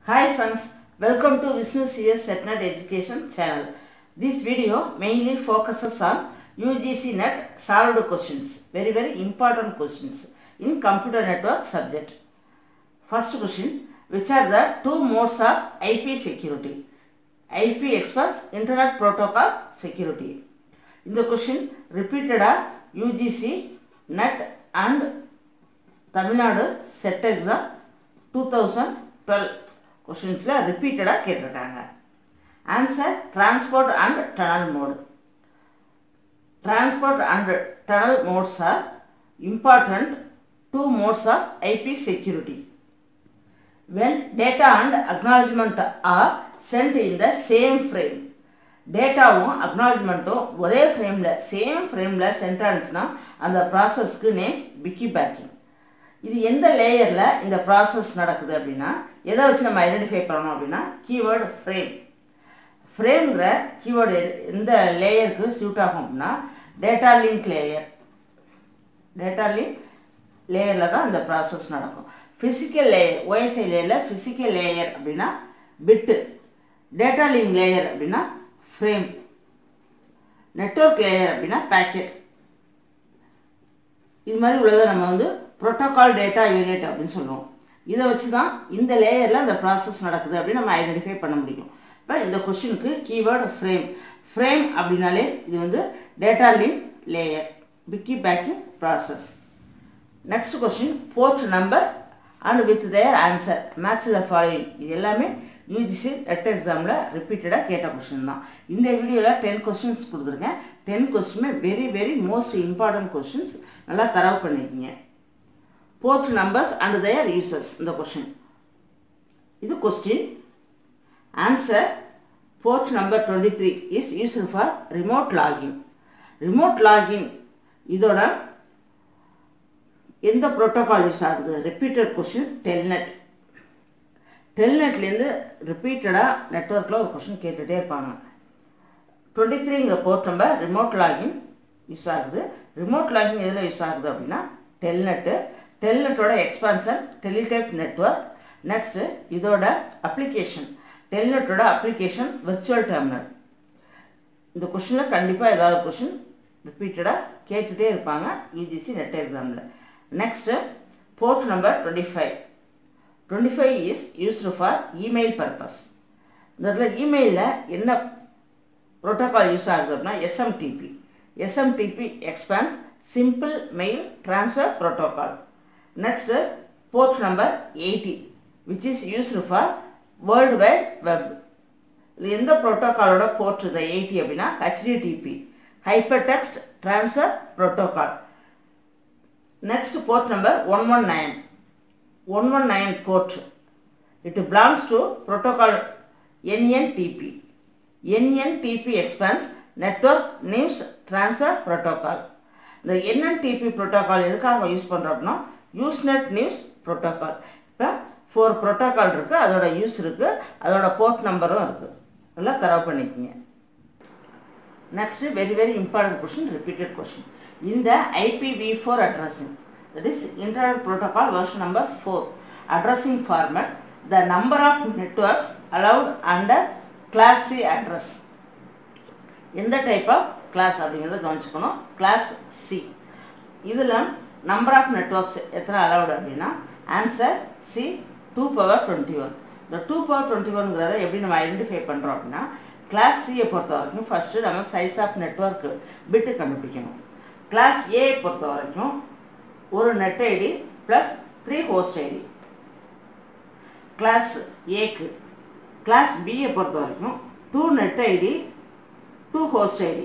Hi friends, welcome to Vishnu CS SetNet Education channel. This video mainly focuses on UGC NET solved questions, very very important questions in computer network subject. First question, which are the two modes of IP security? IP express Internet Protocol security. In the question, repeated are UGC, NET and Tamil Nadu SET exam two thousand twelve கொஷின்ஸில் ரிப்பீட்டடாக கேட்டிருக்காங்க answer transport and tunnel mode transport and tunnel modes are important two modes of IP security when data and acknowledgement are sent in the same frame டேட்டாவும் அக்னாலஜ்மெண்ட்டும் ஒரே ஃப்ரேமில் same ஃப்ரேமில் send ஆனிச்சுன்னா அந்த ப்ராசஸ்க்கு name piggy packing இது எந்த லேயரில் இந்த process நடக்குது அப்படின்னா எதை வச்சு நம்ம ஐடென்டிஃபை பண்ணணும் அப்படின்னா கீவேர்டு ஃப்ரேம் ஃப்ரேம்ங்கிற கீவேர்டு எந்த லேயருக்கு சூட் ஆகும் அப்படின்னா data link layer data link லேயரில் தான் இந்த ப்ராசஸ் நடக்கும் ஃபிசிக்கல் லேயர் ஓஎஸ்ஐ லேயரில் ஃபிசிக்கல் லேயர் அப்படின்னா பிட்டு டேட்டா லிங்க் லேயர் அப்படின்னா ஃப்ரேம் நெட்ஒர்க் லேயர் அப்படின்னா பேக்கெட் இது மாதிரி உள்ளதை நம்ம வந்து ப்ரோட்டோகால் டேட்டா யூனிட் அப்படின்னு சொல்லுவோம் இதை வச்சு தான் இந்த லேயரில் அந்த ப்ராசஸ் நடக்குது அப்படின்னு நம்ம ஐடென்டிஃபை பண்ண முடியும் இப்போ இந்த கொஷினுக்கு கீவேர்டு ஃப்ரேம் ஃப்ரேம் அப்படின்னாலே இது வந்து data link layer piggybacking process next question port number and with their answer match the following இது எல்லாமே யூஜிசி நெட் எக்ஸாமில் ரிப்பீட்டடாக கேட்ட கொஸ்டின் தான் இந்த வீடியோவில் டென் கொஸ்டின்ஸ் கொடுத்துருக்கேன் டென் கொஸ்டினுமே very very most important questions நல்லா தரவு பண்ணியிருக்கீங்க port numbers and their users இந்த கொஸ்டின் இது question answer port number twenty three is used for remote login remote login இதோட எந்த ப்ரோட்டோகால் யூஸ் ஆகுது ரிப்பீட்டட் கொஸ்டின் டெல்நெட் டெல்நெட்லேருந்து ரிப்பீட்டடாக நெட்ஒர்க்கில் ஒரு கொஸ்டின் கேட்டுகிட்டே இருப்பாங்க டுவெண்ட்டி த்ரீங்கிற port number remote login use ஆகுது ரிமோட் லாகின் எதில் யூஸ் ஆகுது அப்படின்னா டெல்நெட்டு டெல்நெட்டோட எக்ஸ்பான்சன் டெலிடெக் நெட்ஒர்க் நெக்ஸ்ட்டு இதோட அப்ளிகேஷன் டெல்நெட்டோட அப்ளிகேஷன் விர்ச்சுவல் டெர்மினல் இந்த கொஷினில் கண்டிப்பாக ஏதாவது கொஷின் ரிப்பீட்டடாக கேட்டுகிட்டே இருப்பாங்க யூஜிசி நெட் எக்ஸாமில் next port number twenty five twenty five is used for email purpose இந்த இடத்துல இமெயிலில் என்ன ப்ரோட்டோகால் யூஸ் ஆகுது அப்படின்னா SMTP SMTP expands simple mail transfer protocol next port number eighty which is used for world wide web இது எந்த ப்ரோட்டோகாலோட port இந்த எயிட்டி அப்படின்னா HTTP hypertext transfer protocol next port number one one nine one one nine port it belongs to protocol NNTP NNTP expands network news transfer protocol இந்த NNTP protocol எதுக்காக use பண்ணுறோம் அப்படின்னா Usenet news protocol இப்போ four protocol இருக்குது அதோட use இருக்குது அதோட board நம்பரும் இருக்குது எல்லாம் தரவு பண்ணிக்கோங்க next very very important question repeated question இந்த IPv4 addressing that is internet protocol version number 4 addressing format the number of networks allowed under class C address எந்த டைப் ஆஃப் கிளாஸ் அப்படிங்கிறத கவனிச்சுக்கணும் கிளாஸ் சி இதில் number of networks எத்தனை allowed அப்படின்னா answer C two power twenty one இந்த two power twenty ஒன்ங்கிறத எப்படி நம்ம ஐடென்டிஃபை பண்ணுறோம் அப்படின்னா கிளாஸ் சியை பொறுத்த வரைக்கும் ஃபஸ்ட்டு நம்ம சைஸ் ஆஃப் நெட்ஒர்க் பிட்டு கண்டுபிடிக்கணும் கிளாஸ் ஏ பொறுத்த வரைக்கும் ஒரு net ID plus three host ID class ஏக்கு கிளாஸ் பியை பொறுத்த வரைக்கும் two net ID two host ID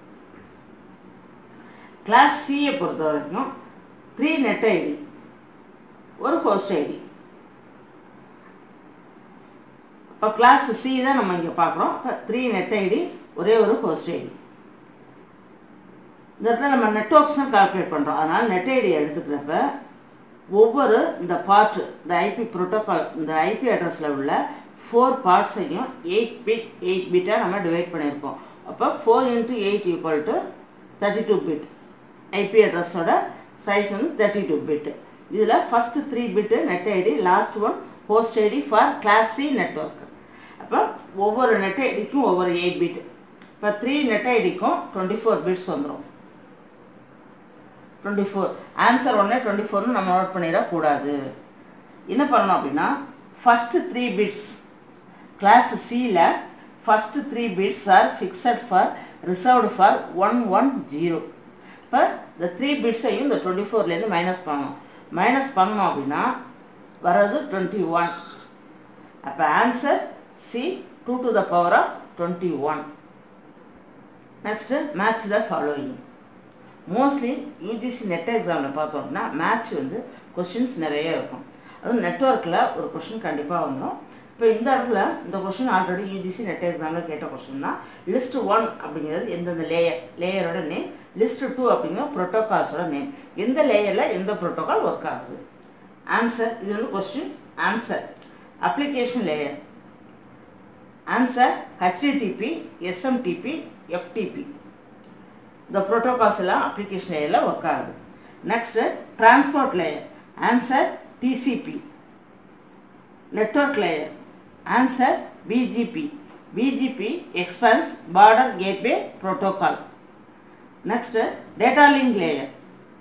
class சியை பொறுத்த வரைக்கும் த்ரீ நெட் ஐடி ஒரு ஹோஸ்ட் ஐடி இப்போ கிளாஸ் சி தான் நம்ம இங்கே பார்க்குறோம் த்ரீ நெட் ஐடி ஒரே ஒரு ஹோஸ்ட் ஐடி இந்த இடத்துல நம்ம நெட்ஒர்க்ஸ் தான் கால்குலேட் பண்ணுறோம் அதனால் நெட் ஐடி எடுத்துக்கிறப்ப ஒவ்வொரு இந்த பார்ட் இந்த ஐபி ப்ரோட்டோகால் இந்த ஐபி அட்ரஸில் உள்ள ஃபோர் பார்ட்ஸையும் எயிட் பிட் எயிட் பிட்டாக நம்ம டிவைட் பண்ணியிருப்போம் அப்போ four into eight equal to thirty two bit IP அட்ரஸோட சைஸ் வந்து தேர்ட்டி டூ பிட்டு இதில் first three bit net ID last one post ID for class C network அப்போ ஒவ்வொரு நெட் ஐடிக்கும் ஒவ்வொரு எயிட் பிட் இப்போ த்ரீ நெட் ஐடிக்கும் twenty four bits வந்துடும் டுவெண்ட்டி ஃபோர் ஆன்சர் ஒன்னே டுவெண்ட்டி ஃபோர்னு நம்ம நோட் பண்ணிடக்கூடாது என்ன பண்ணணும் அப்படின்னா ஃபஸ்ட்டு த்ரீ பிட்ஸ் கிளாஸ் சியில் first three bits are fixed for reserved for one one zero இப்போ இந்த த்ரீ பிட்ஸையும் இந்த டுவெண்ட்டி ஃபோர்லேருந்து மைனஸ் பண்ணணும் மைனஸ் பண்ணோம் அப்படின்னா வர்றது டுவெண்ட்டி ஒன் அப்போ answer C two to the power of twenty one next match the following mostly UGC NET எக்ஸாமில் பார்த்தோம்னா மேட்ச் வந்து கொஷின்ஸ் நிறைய இருக்கும் அதுவும் நெட்ஒர்க்கில் ஒரு கொஷின் கண்டிப்பாக வந்துடும் இப்போ இந்த இடத்துல இந்த கொஷின் ஆல்ரெடி யூஜிசி நெட் எக்ஸாமில் கேட்ட கொஷின் தான் லிஸ்ட் ஒன் அப்படிங்கிறது எந்தெந்த லேயர் லேயரோட நேம் லிஸ்ட் டூ அப்படிங்கிற ப்ரோட்டோகால்ஸோட நேம் எந்த லேயரில் எந்த ப்ரோட்டோகால் ஒர்க் ஆகுது ஆன்சர் இது வந்து question answer application layer answer HTTP SMTP FTP இந்த ப்ரோட்டோகால்ஸ் எல்லாம் அப்ளிகேஷன் லேயரில் ஒர்க் ஆகுது next transport layer answer TCP network layer answer BGP BGP expense border gateway protocol next data link layer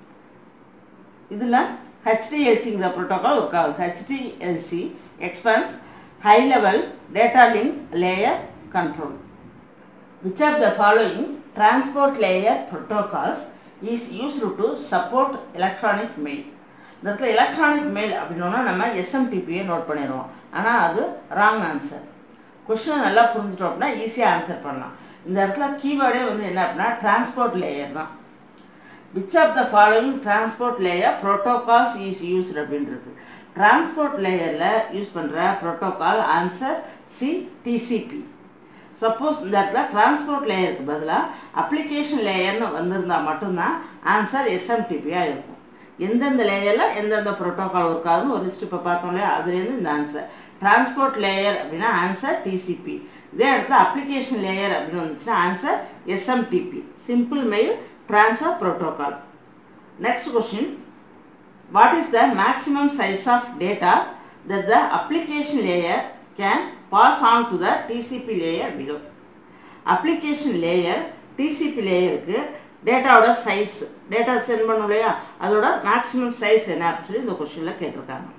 இதில் ஹெச்டிஎல்சிங்கிற protocol work ஆகுது HDLC expense high level data link layer control which of the following transport layer protocols is used to support electronic mail இந்த இடத்துல electronic mail அப்படின்னா நம்ம எஸ்எம்டிபியை note பண்ணிடுவோம் ஆனால் அது ராங் ஆன்சர் கொஸ்டினை நல்லா புரிஞ்சுட்டோம் அப்படின்னா ஈஸியாக ஆன்சர் பண்ணலாம் இந்த இடத்துல கீவேர்டே வந்து என்ன அப்படின்னா டிரான்ஸ்போர்ட் லேயர் தான் which of the following transport layer protocols is used அப்படின்றது டிரான்ஸ்போர்ட் லேயரில் யூஸ் பண்ணுற protocol answer C TCP suppose இந்த இடத்துல டிரான்ஸ்போர்ட் லேயருக்கு பதிலாக அப்ளிகேஷன் லேயர்னு வந்திருந்தால் மட்டும்தான் ஆன்சர் எஸ்எம்டிபியாக இருக்கும் எந்தெந்த லேயரில் எந்தெந்த ப்ரோட்டோகால் ஒர்க் ஆகுதுன்னு ஒரு லிஸ்ட் இப்போ பார்த்தோம் இல்லையா அதுலேருந்து இந்த ஆன்சர் டிரான்ஸ்போர்ட் லேயர் அப்படின்னா ஆன்சர் டிசிபி இதே இடத்துல அப்ளிகேஷன் லேயர் அப்படின்னு வந்துச்சுன்னா answer SMTP simple mail transfer protocol next question what is the maximum size of data that the application layer can pass on to the TCP layer below. application layer TCP லேயருக்கு டேட்டாவோட size data send பண்ணும் இல்லையா அதோட maximum size என்ன அப்படின்னு சொல்லி இந்த கொஸ்டினில் கேட்டிருக்காங்க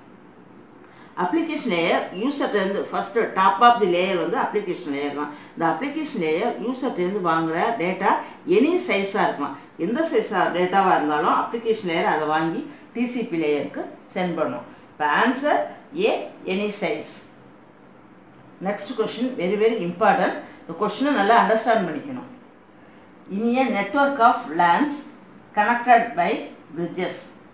அப்ளிகேஷன் லேயர் யூசர்லேருந்து first top of the layer வந்து அப்ளிகேஷன் லேயர் தான் இந்த அப்ளிகேஷன் லேயர் யூசர்லேருந்து வாங்குற டேட்டா எனி சைஸாக இருக்கும் எந்த சைஸாக டேட்டாவாக இருந்தாலும் அப்ளிகேஷன் லேயர் அதை வாங்கி டிசிபி லேயருக்கு சென்ட் பண்ணும் இப்போ answer A any size next question very very important இந்த கொஸ்டினை நல்லா அண்டர்ஸ்டாண்ட் பண்ணிக்கணும் in a network of LANs connected by bridges.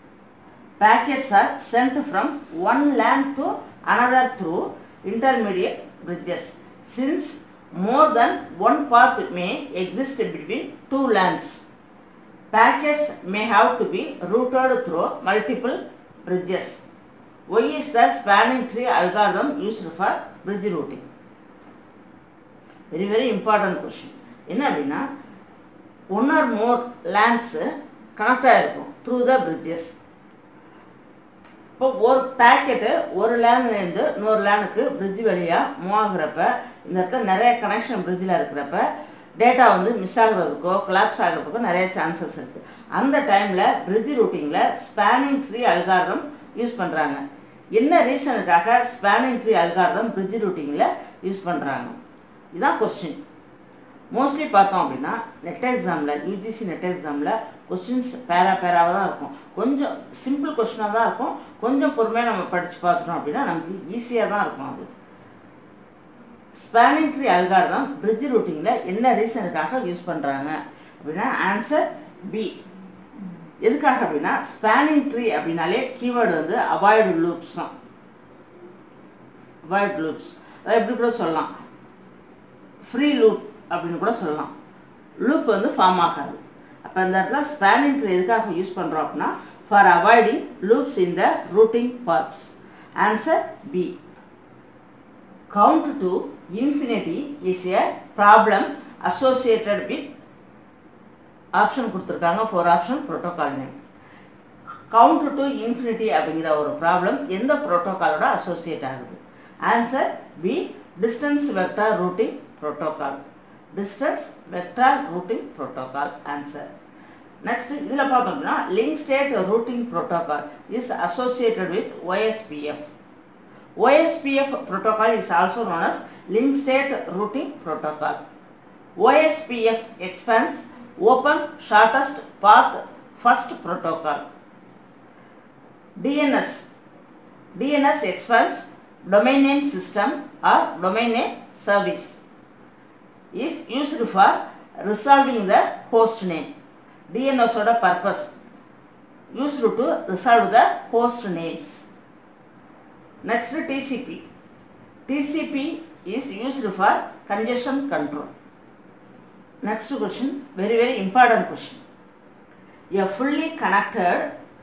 Packets are sent from one LAN to another through intermediate bridges. Since more than one path may exist between two LANs, packets may have to be routed through multiple bridges. Why is the spanning tree algorithm used for bridge routing? Very very important question. என்ன அப்படின்னா one or more LANs connect ஆகிருக்கும் through the bridges இப்போ ஒரு packet ஒரு லேண்ட்லேருந்து இன்னொரு லேண்டுக்கு bridge வழியாக move ஆகுறப்ப இந்த இடத்துல நிறைய கனெக்ஷன் பிரிட்ஜில் இருக்கிறப்ப டேட்டா வந்து மிஸ் ஆகுறதுக்கோ கொலாப்ஸ் ஆகிறதுக்கோ நிறைய சான்சஸ் இருக்குது அந்த டைமில் பிரிட்ஜ் ரூட்டிங்கில் ஸ்பேனிங் ட்ரீ அல்காரதம் யூஸ் பண்ணுறாங்க என்ன ரீசனுக்காக ஸ்பேனிங் ட்ரீ அல்காரதம் பிரிட்ஜ் ரூட்டிங்கில் யூஸ் பண்ணுறாங்க இதுதான் கொஸ்டின் மோஸ்ட்லி பார்த்தோம் அப்படின்னா நெட் எக்ஸாமில் யூஜிசி நெட் எக்ஸாமில் கொஸ்டின்ஸ் பேரா பேராவாக தான் இருக்கும் கொஞ்சம் சிம்பிள் கொஸ்டினாக தான் இருக்கும் கொஞ்சம் பொறுமையாக நம்ம படித்து பார்த்துட்டோம் அப்படின்னா நமக்கு ஈஸியாக தான் இருக்கும் அது ஸ்பேனிங் ட்ரீ அல்காரதம் பிரிட்ஜ் ரூட்டிங்கில் என்ன ரீசனுக்காக யூஸ் பண்ணுறாங்க அப்படின்னா ஆன்சர் பி எதுக்காக அப்படின்னா ஸ்பேனிங் ட்ரீ அப்படின்னாலே கீவேர்டு வந்து அவாய்டு லூப்ஸ் தான் அவாய்டு லூப்ஸ் அதை எப்படி கூட சொல்லலாம் ஃப்ரீ லூப் அப்படின்னு கூட சொல்லலாம் லூப் வந்து ஃபார்ம் ஆகாது அப்போ இந்த இடத்துல ஸ்பேனிங் ட்ரீ எதுக்காக யூஸ் பண்ணுறோம் அப்படின்னா for avoiding loops in the routing parts answer B count to infinity is a problem associated with option கொடுத்துருக்காங்க four option protocol name count to infinity அப்படிங்கிற ஒரு ப்ராப்ளம் எந்த புரோட்டோகாலோட அசோசியேட் ஆகுது answer B distance vector routing protocol distance vector routing protocol answer next இதில் பார்த்தோம்னா link state routing protocol is associated with OSPF OSPF protocol is also known as link state routing protocol. OSPF expands open shortest path first protocol. DNS DNS expands domain name system or domain name service is used for resolving the host name. DNS ஓட purpose used to resolve the host names. Next TCP. TCP is used for congestion control. Next question, very very important question. A fully connected,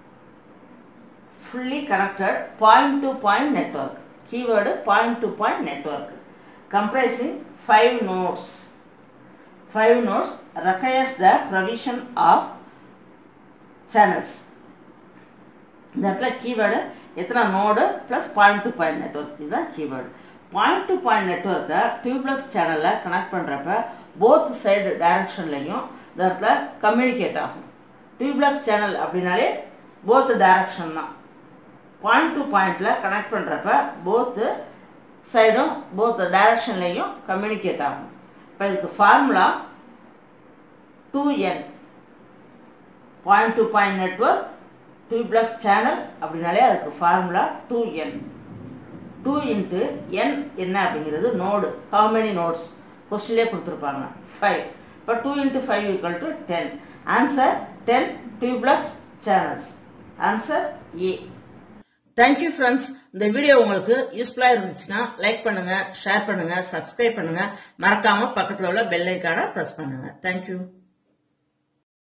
fully connected point to point network. Keyword point to point network comprising five nodes. Five nodes requires the provision of channels. இந்த இடத்துல keyword எத்தனை node plus point to point network இதுதான் keyword point to point நெட்ஒர்க்கை duplex சேனலில் connect பண்ணுறப்ப both side டைரக்ஷன்லையும் இந்த இடத்துல கம்யூனிகேட் ஆகும் டியூப்ளக்ஸ் சேனல் அப்படின்னாலே போத் டைரக்ஷன் தான் பாயிண்ட் டு பாயிண்டில் கனெக்ட் பண்ணுறப்ப போத்து சைடும் போத் டைரக்ஷன்லையும் கம்யூனிகேட் ஆகும் இப்போ இதுக்கு formula two n point to point network duplex channel அப்படின்னாலே அதுக்கு formula two n two into n என்ன அப்படிங்கிறது நோடு ஹவு மெனி நோட்ஸ் கொஸ்டின்லேயே கொடுத்துருப்பாங்க ஃபைவ் இப்போ two into five equal to ten answer ten duplex channels answer A thank you friends இந்த video உங்களுக்கு யூஸ்ஃபுல்லாக இருந்துச்சுன்னா லைக் பண்ணுங்க ஷேர் பண்ணுங்க சப்ஸ்கிரைப் பண்ணுங்க மறக்காம பக்கத்தில் உள்ள பெல் ஐக்கான ப்ரெஸ் பண்ணுங்க தேங்க்யூ